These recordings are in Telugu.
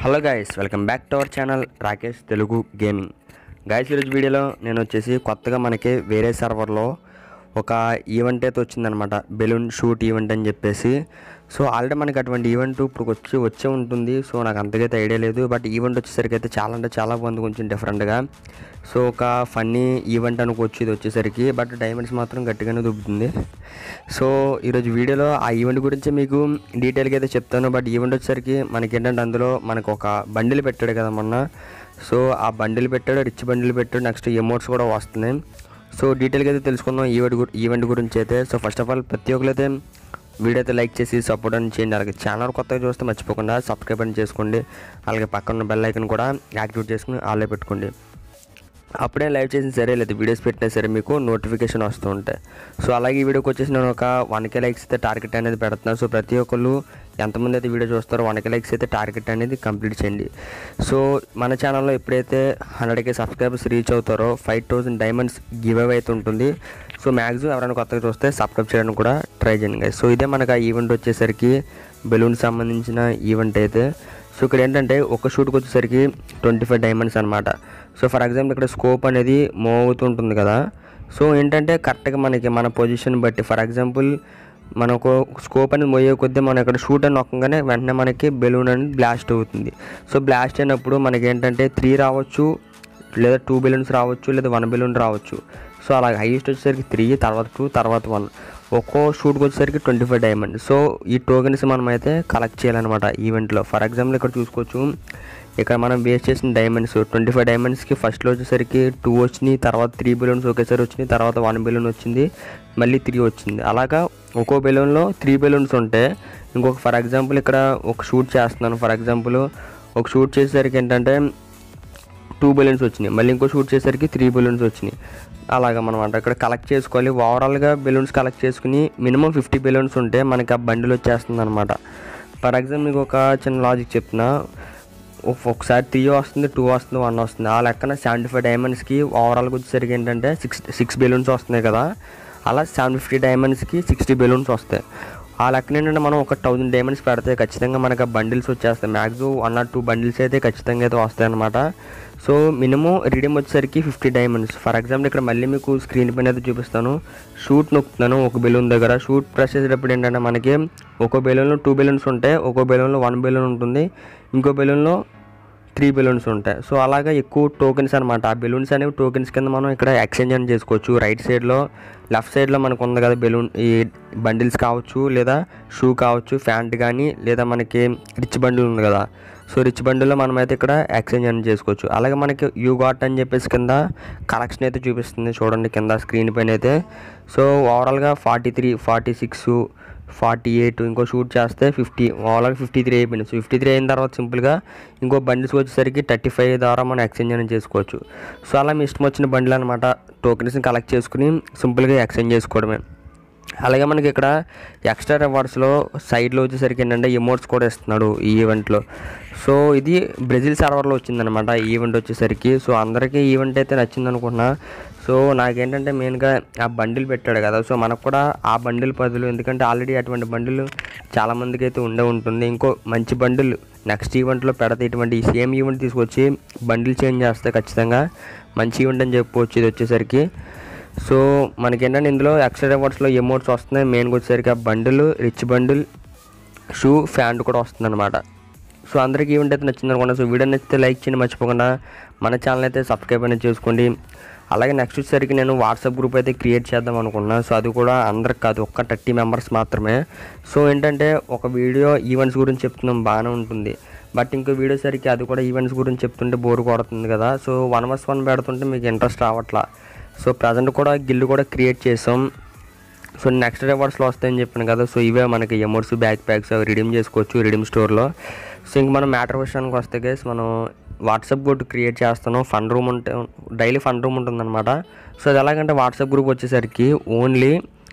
Hello guys welcome back to our channel Rakesh Telugu gaming guys ఈరోజు వీడియోలో నేను వచ్చేసి కొత్తగా మనకి వేరే సర్వర్లో ఒక ఈవెంట్ అయితే వచ్చిందనమాట బెలూన్ షూట్ ఈవెంట్ అని చెప్పేసి సో ఆల్రెడీ మనకి అటువంటి ఈవెంట్ ఇప్పుడు వచ్చి వచ్చే ఉంటుంది సో నాకు అంతకైతే ఐడియా లేదు బట్ ఈవెంట్ వచ్చేసరికి అయితే చాలా అంటే చాలా బాగుంది కొంచెం డిఫరెంట్గా సో ఒక ఫన్నీ ఈవెంట్ అనుకోవచ్చు ఇది వచ్చేసరికి బట్ డైమండ్స్ మాత్రం గట్టిగానే దొబ్బుతుంది సో ఈరోజు వీడియోలో ఆ ఈవెంట్ గురించి మీకు డీటెయిల్గా అయితే చెప్తాను బట్ ఈవెంట్ వచ్చేసరికి మనకి ఏంటంటే అందులో మనకు ఒక బండిల్ పెట్టాడు కదా మొన్న సో ఆ బండిల్ పెట్టాడు రిచ్ బండిల్ పెట్టాడు నెక్స్ట్ ఎమోట్స్ కూడా వస్తున్నాయి సో డీటెయిల్గా అయితే తెలుసుకుందాం ఈవెంట్ గు- ఈవెంట్ గురించి అయితే సో ఫస్ట్ ఆఫ్ ఆల్ ప్రతి ఒక్కరైతే వీడియో అయితే లైక్ చేసి సపోర్ట్ అని చేయండి అలాగే ఛానల్ కొత్తగా చూస్తే మర్చిపోకుండా సబ్స్క్రైబ్ అని చేసుకోండి అలాగే పక్కన ఉన్న బెల్ ఐకన్ కూడా యాక్టివేట్ చేసుకుని ఆల్లో పెట్టుకోండి అప్పుడే లైవ్ చేసిన సరే లేదా వీడియోస్ పెట్టినా సరే మీకు నోటిఫికేషన్ వస్తూ ఉంటాయి సో అలాగే ఈ వీడియోకి వచ్చేసి నేను ఒక వన్ కే లైక్స్ అయితే టార్గెట్ అనేది పెడుతున్నాను సో ప్రతి ఒక్కళ్ళు ఎంతమంది అయితే వీడియో చూస్తారో వన్ కే లైక్స్ అయితే టార్గెట్ అనేది కంప్లీట్ చేయండి సో మన ఛానల్లో ఎప్పుడైతే హండ్రెడ్ కే సబ్స్క్రైబర్స్ రీచ్ అవుతారో five thousand diamonds give away అయితే ఉంటుంది సో మ్యాక్సిమం ఎవరైనా కొత్తగా చూస్తే సబ్స్క్రైబ్ చేయడానికి కూడా ట్రై చేయండి guys. సో ఇదే మనకు ఆ ఈవెంట్ వచ్చేసరికి బెలూన్ సంబంధించిన ఈవెంట్ అయితే సో ఇక్కడ ఏంటంటే ఒక షూట్కి వచ్చేసరికి ట్వంటీ ఫైవ్ డైమండ్స్ అనమాట సో ఫర్ ఎగ్జాంపుల్ ఇక్కడ స్కోప్ అనేది మూవ్ అవుతుంటుంది కదా సో ఏంటంటే కరెక్ట్గా మనకి మన పొజిషన్ బట్టి ఫర్ ఎగ్జాంపుల్ మనకు స్కోప్ అనేది మోయే కొద్దీ మనం ఇక్కడ షూట్ అని నొక్కగానే వెంటనే మనకి బెలూన్ అనేది బ్లాస్ట్ అవుతుంది సో బ్లాస్ట్ అయినప్పుడు మనకి ఏంటంటే త్రీ రావచ్చు లేదా టూ బెలూన్స్ రావచ్చు లేదా వన్ బెలూన్ రావచ్చు సో అలా హైయెస్ట్ వచ్చేసరికి త్రీ తర్వాత టూ తర్వాత వన్ ఒక్కో షూట్కి వచ్చేసరికి ట్వంటీ ఫైవ్ డైమండ్ సో ఈ టోకెన్స్ మనం అయితే కలెక్ట్ చేయాలన్నమాట ఈవెంట్లో ఫర్ ఎగ్జాంపుల్ ఇక్కడ చూసుకోవచ్చు ఇక్కడ మనం వేస్ట్ చేసిన డైమండ్స్ ట్వంటీ ఫైవ్ డైమండ్స్కి ఫస్ట్లో వచ్చేసరికి టూ వచ్చినాయి తర్వాత త్రీ బెలూన్స్ ఒకేసారి వచ్చినాయి తర్వాత వన్ బెలూన్ వచ్చింది మళ్ళీ త్రీ వచ్చింది అలాగా ఒక్కో బెలూన్లో త్రీ బెలూన్స్ ఉంటే ఇంకొక ఫర్ ఎగ్జాంపుల్ ఇక్కడ ఒక షూట్ చేస్తున్నాను ఫర్ ఎగ్జాంపుల్ ఒక షూట్ చేసేసరికి ఏంటంటే టూ బెలూన్స్ వచ్చినాయి మళ్ళీ ఇంకో షూట్ చేసరికి త్రీ బెలూన్స్ వచ్చినాయి అలాగా మనం అంటే ఇక్కడ కలెక్ట్ చేసుకోవాలి ఓవరాల్గా బెలూన్స్ కలెక్ట్ చేసుకుని మినిమం ఫిఫ్టీ బెలూన్స్ ఉంటే మనకి ఆ బండిల్ వచ్చేస్తుంది అనమాట ఫర్ ఎగ్జాంపుల్ మీకు ఒక చిన్న లాజిక్ చెప్తున్నా ఒక- ఒకసారి త్రీ వస్తుంది టూ వస్తుంది వన్ వస్తుంది ఆ లెక్కన సెవెంటీ ఫైవ్ డైమండ్స్కి ఓవరాల్గా వచ్చేసరికి ఏంటంటే సిక్స్ సిక్స్ బెలూన్స్ వస్తున్నాయి కదా అలా సెవెన్ ఫిఫ్టీ డైమండ్స్కి సిక్స్టీ బెలూన్స్ వస్తాయి ఆ లెక్కన ఏంటంటే మనం ఒక థౌజండ్ డైమండ్స్ పెడితే ఖచ్చితంగా మనకి ఆ బండిల్స్ వచ్చేస్తాయి maximum one or two bundles అయితే ఖచ్చితంగా అయితే వస్తాయి అనమాట సో మినిమం రీడింగ్ వచ్చేసరికి ఫిఫ్టీ డైమండ్స్ ఫర్ ఎగ్జాంపుల్ ఇక్కడ మళ్ళీ మీకు స్క్రీన్ పైన అయితే చూపిస్తాను షూట్ నొక్కుతున్నాను ఒక బెలూన్ దగ్గర షూట్ ప్రెస్ చేసేటప్పుడు ఏంటంటే మనకి ఒక్కో బెలూన్లో టూ బెలూన్స్ ఉంటాయి ఒక్కో బెలూన్లో వన్ బెలూన్ ఉంటుంది ఇంకో బెలూన్లో త్రీ బెలూన్స్ ఉంటాయి సో అలాగా ఎక్కువ టోకెన్స్ అనమాట ఆ బెలూన్స్ అనేవి టోకెన్స్ కింద మనం ఇక్కడ ఎక్స్చేంజ్ అని చేసుకోవచ్చు రైట్ సైడ్లో లెఫ్ట్ సైడ్లో మనకు ఉంది కదా బెలూన్ ఈ బండిల్స్ కావచ్చు లేదా షూ కావచ్చు ప్యాంట్ కానీ లేదా మనకి రిచ్ బండిల్ ఉంది కదా సో రిచ్ బండిల్లో మనం అయితే ఇక్కడ ఎక్స్చేంజ్ అని చేసుకోవచ్చు అలాగే మనకి యూ గాట్ అని చెప్పేసి కింద కలెక్షన్ అయితే చూపిస్తుంది చూడండి కింద స్క్రీన్ పైన అయితే సో ఓవరాల్గా forty three forty six forty eight ఇంకో షూట్ చేస్తే ఫిఫ్టీ ఓవరాల్గా ఫిఫ్టీ త్రీ అయిపోయింది సో ఫిఫ్టీ త్రీ అయిన తర్వాత సింపుల్గా ఇంకో బండిల్స్ వచ్చేసరికి థర్టీ ఫైవ్ ద్వారా మనం ఎక్స్చేంజ్ అనేది చేసుకోవచ్చు సో అలా మీ ఇష్టం వచ్చిన బండిల్ అనమాట టోకెన్స్ని కలెక్ట్ చేసుకుని సింపుల్గా ఎక్స్చేంజ్ చేసుకోవడమే అలాగే మనకి ఇక్కడ ఎక్స్ట్రా రివార్డ్స్లో సైడ్లో వచ్చేసరికి ఏంటంటే ఎమోట్స్ కూడా ఇస్తున్నాడు ఈ ఈవెంట్లో సో ఇది బ్రెజిల్ సర్వర్లో వచ్చిందనమాట ఈ ఈవెంట్ వచ్చేసరికి సో అందరికీ ఈవెంట్ అయితే నచ్చింది అనుకుంటున్నా సో నాకేంటంటే మెయిన్గా ఆ బండిల్ పెట్టాడు కదా సో మనకు కూడా ఆ బండిల్ బదులు ఎందుకంటే ఆల్రెడీ అటువంటి బండిల్ చాలామందికి అయితే ఉండే ఉంటుంది ఇంకో మంచి బండిల్ నెక్స్ట్ ఈవెంట్లో పెడితే ఇటువంటి ఈ సేమ్ ఈవెంట్ తీసుకొచ్చి బండిల్ చేంజ్ చేస్తే ఖచ్చితంగా మంచి ఈవెంట్ అని చెప్పుకోవచ్చు ఇది వచ్చేసరికి సో మనకేంటంటే ఇందులో ఎక్స్ట్రా రివార్డ్స్లో ఎమోట్స్ వస్తున్నాయి మెయిన్గా వచ్చేసరికి ఆ bundle rich bundle shoe pant కూడా వస్తుంది అనమాట సో అందరికీ ఈవెంట్ అయితే నచ్చింది అనుకోండి సో వీడియో నచ్చితే లైక్ చేయండి మర్చిపోకుండా మన ఛానల్ అయితే సబ్స్క్రైబ్ అనేది చేసుకోండి అలాగే నెక్స్ట్ వచ్చేసరికి నేను వాట్సాప్ గ్రూప్ అయితే క్రియేట్ చేద్దాం అనుకున్నా సో అది కూడా అందరికి కాదు ఒక్క థర్టీ మెంబర్స్ మాత్రమే సో ఏంటంటే ఒక వీడియో ఈవెంట్స్ గురించి చెప్తున్నాం బాగానే ఉంటుంది బట్ ఇంకో వీడియో సరికి అది కూడా ఈవెంట్స్ గురించి చెప్తుంటే బోర్ కొడుతుంది కదా సో వన్ వర్స్ వన్ పెడుతుంటే మీకు ఇంట్రెస్ట్ రావట్లా సో ప్రజెంట్ కూడా గిల్లు కూడా క్రియేట్ చేసాం సో నెక్స్ట్ రివార్డ్స్లో వస్తాయని చెప్పాను కదా సో ఇవే మనకి ఎమోట్స్ బ్యాక్ ప్యాక్స్ అవి రిడీమ్ చేసుకోవచ్చు రిడీమ్ స్టోర్లో సో ఇంక మనం మ్యాటర్ విషయానికి వస్తే గేస్ మనం వాట్సాప్ గ్రూప్ క్రియేట్ చేస్తాను ఫండ్ రూమ్ ఉంటే డైలీ ఫండ్ రూమ్ ఉంటుందన్నమాట సో అది ఎలాగంటే వాట్సాప్ గ్రూప్ వచ్చేసరికి ఓన్లీ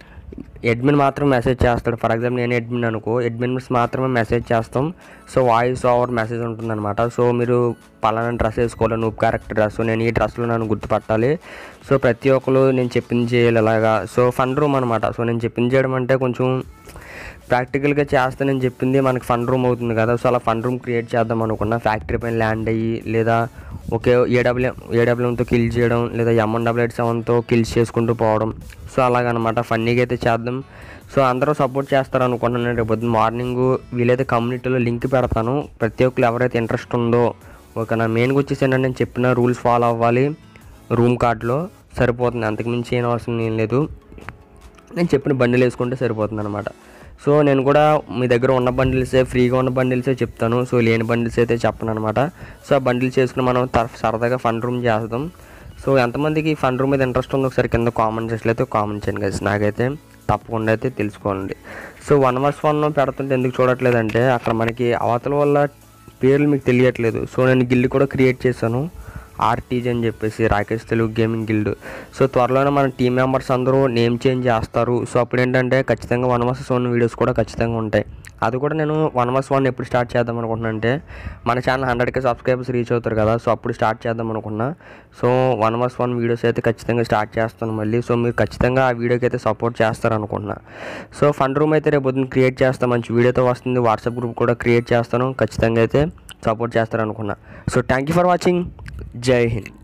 అడ్మిన్ మాత్రం మెసేజ్ చేస్తాడు ఫర్ ఎగ్జాంపుల్ నేను అడ్మిన్ అనుకో అడ్మిన్స్ మాత్రమే మెసేజ్ చేస్తాం సో వాయిస్ ఓవర్ మెసేజ్ ఉంటుందన్నమాట సో మీరు పలానా డ్రెస్ వేసుకోవాలి నువ్వు కరెక్ట్ డ్రెస్ నేను ఈ డ్రెస్లో నన్ను గుర్తుపట్టాలి సో ప్రతి ఒక్కరు నేను చెప్పింది చేయాలి అలాగా సో ఫండ్ రూమ్ అనమాట సో నేను చెప్పింది చేయడం అంటే కొంచెం ప్రాక్టికల్గా చేస్తానని చెప్పింది మనకి ఫండ్ రూమ్ అవుతుంది కదా సో అలా ఫండ్ రూమ్ క్రియేట్ చేద్దాం అనుకున్నా ఫ్యాక్టరీ పైన ల్యాండ్ అయ్యి లేదా ఒకే ఏడబ్ల్యూఎం ఏడబ్ల్యూఎంతో కిల్ చేయడం లేదా ఎంఎన్ డబ్ల్యూ ఎయిట్ సెవెన్తో కిల్స్ చేసుకుంటూ పోవడం సో అలాగనమాట ఫన్నీగా అయితే చేద్దాం సో అందరూ సపోర్ట్ చేస్తారు అనుకుంటున్నాను రేపు పొద్దున్న మార్నింగ్ వీలైతే కమ్యూనిటీలో లింక్ పెడతాను ప్రతి ఒక్కరు ఎవరైతే ఇంట్రెస్ట్ ఉందో ఓకేనా మెయిన్గా వచ్చేసి ఏంటంటే నేను చెప్పిన రూల్స్ ఫాలో అవ్వాలి రూమ్ కార్డ్లో సరిపోతుంది అంతకుమించి ఏం అవసరం ఏం లేదు నేను చెప్పిన బండిల్ వేసుకుంటే సరిపోతుంది అనమాట సో నేను కూడా మీ దగ్గర ఉన్న బండిల్సే ఫ్రీగా ఉన్న బండిల్సే చెప్తాను సో లేని బండిల్స్ అయితే చెప్పను అనమాట సో ఆ బండిల్స్ చేసుకుని మనం తర- సరదాగా ఫండ్ రూమ్ చేస్తాం సో ఎంతమందికి ఫండ్ రూమ్ మీద ఇంట్రెస్ట్ ఉందో ఒకసారి కింద కామెంట్ చేసినట్లయితే కామెంట్ చేయండి కదా నాకైతే తప్పకుండా అయితే తెలుసుకోండి సో వన్ వర్స్ వన్ పెడుతుంటే ఎందుకు చూడట్లేదంటే అక్కడ మనకి అవతల వల్ల పేర్లు మీకు తెలియట్లేదు సో నేను గిల్డ్ కూడా క్రియేట్ చేశాను ఆర్టీజీ అని చెప్పేసి Rakesh Telugu gaming guild so త్వరలోనే మన టీం మెంబర్స్ అందరూ నేమ్ చేంజ్ చేస్తారు సో అప్పుడు ఏంటంటే ఖచ్చితంగా వన్ వర్సెస్ వన్ వీడియోస్ కూడా ఖచ్చితంగా ఉంటాయి అది కూడా నేను వన్ వర్స్ వన్ ఎప్పుడు స్టార్ట్ చేద్దాం అనుకుంటున్నా అంటే మన ఛానల్ హండ్రెడ్కే సబ్స్క్రైబర్స్ రీచ్ అవుతారు కదా సో అప్పుడు స్టార్ట్ చేద్దాం అనుకున్నా so one versus one videos అయితే ఖచ్చితంగా స్టార్ట్ చేస్తాను మళ్ళీ సో మీరు ఖచ్చితంగా ఆ వీడియోకి అయితే సపోర్ట్ చేస్తారు అనుకుంటున్నా సో ఫండ్ రూమ్ అయితే రేపు పొద్దున్న క్రియేట్ చేస్తాను మంచి వీడియోతో వస్తుంది వాట్సాప్ గ్రూప్ కూడా క్రియేట్ చేస్తాను ఖచ్చితంగా అయితే సపోర్ట్ చేస్తారు అనుకున్నా so thank you for watching జై హింద్